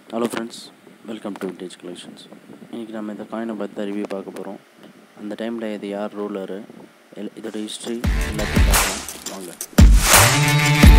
hello friends welcome to vintage collections இன்றைக்கி நம்ம இந்த காயினை பற்றி தான் ரிவ்யூ பார்க்க போகிறோம் அந்த டைமில் இது யார் ரூலரு எல் இதோட ஹிஸ்ட்ரி எல்லாத்தையும் பார்க்கலாம் வாங்க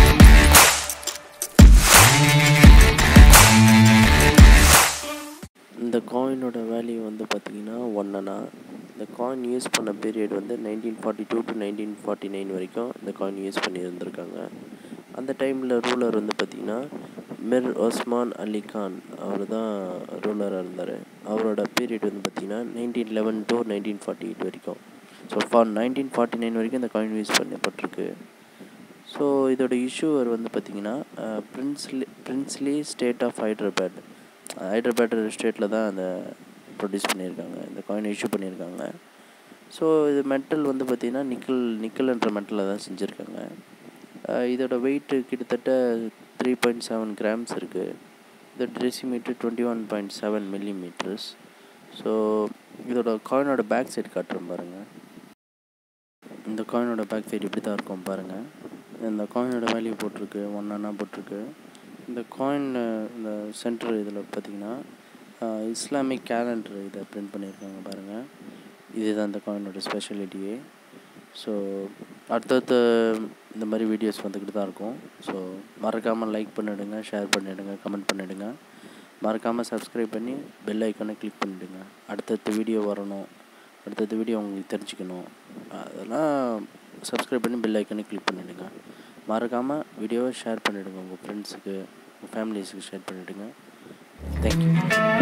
இந்த காயினோட வேல்யூ வந்து பார்த்திங்கன்னா ஒன்றுனா இந்த காயின் யூஸ் பண்ண பீரியட் வந்து nineteen forty two to nineteen forty nine வரைக்கும் இந்த காயின் யூஸ் பண்ணி இருந்திருக்காங்க அந்த டைமில் ரூலர் வந்து பார்த்திங்கன்னா மிர் ஒஸ்மான் அலி கான் அவர் தான் ரூலராக இருந்தார் அவரோட பீரியட் வந்து பார்த்திங்கன்னா nineteen eleven to nineteen forty eight வரைக்கும் so far nineteen forty nine வரைக்கும் இந்த காயின் யூஸ் பண்ணப்பட்டிருக்கு ஸோ இதோட இஷ்யூவர் வந்து பார்த்திங்கன்னா princely princely state of Hyderabad Hyderabad ஸ்டேட்டில் தான் அந்த ப்ரொடியூஸ் பண்ணியிருக்காங்க இந்த காயின் இஷ்யூ பண்ணியிருக்காங்க ஸோ இது மெட்டல் வந்து பார்த்திங்கன்னா நிக்கல் நிக்கல்ன்ற மெட்டலில் தான் செஞ்சுருக்காங்க இதோட வெயிட்டு கிட்டத்தட்ட த்ரீ பாயிண்ட் செவன் கிராம்ஸ் இருக்குது இதோட diameter twenty one point seven millimetres so இதோட காயினோட பேக் சைடு காட்டுறேன் பாருங்கள் இந்த காயினோட பேக் சைடு இப்படி தான் இருக்கும் பாருங்கள் இந்த காயினோட வேல்யூ போட்டிருக்கு ஒன் அண்ணா போட்டிருக்கு இந்த காயின் இந்த சென்டர் இதில் பார்த்தீங்கன்னா இஸ்லாமிக் கேலண்டர் இதை பிரிண்ட் பண்ணியிருக்காங்க பாருங்கள் இதுதான் இந்த காயினோட ஸ்பெஷாலிட்டியே ஸோ அடுத்தடுத்த இந்த மாதிரி வீடியோஸ் வந்துக்கிட்டு தான் இருக்கும் ஸோ மறக்காமல் லைக் பண்ணிவிடுங்க ஷேர் பண்ணிவிடுங்க கமெண்ட் பண்ணிவிடுங்க மறக்காமல் சப்ஸ்கிரைப் பண்ணி பெல் ஐக்கானை கிளிக் பண்ணிவிடுங்க அடுத்தடுத்த வீடியோ வரணும் அடுத்தடுத்த வீடியோ உங்களுக்கு தெரிஞ்சுக்கணும் அதெல்லாம் சப்ஸ்கிரைப் பண்ணி பெல் ஐக்கானை கிளிக் பண்ணிவிடுங்க மறக்காமல் வீடியோவை ஷேர் பண்ணிவிடுங்க உங்கள் ஃப்ரெண்ட்ஸுக்கு உங்கள் ஃபேமிலிஸுக்கு ஷேர் பண்ணிவிடுங்க தேங்க்யூ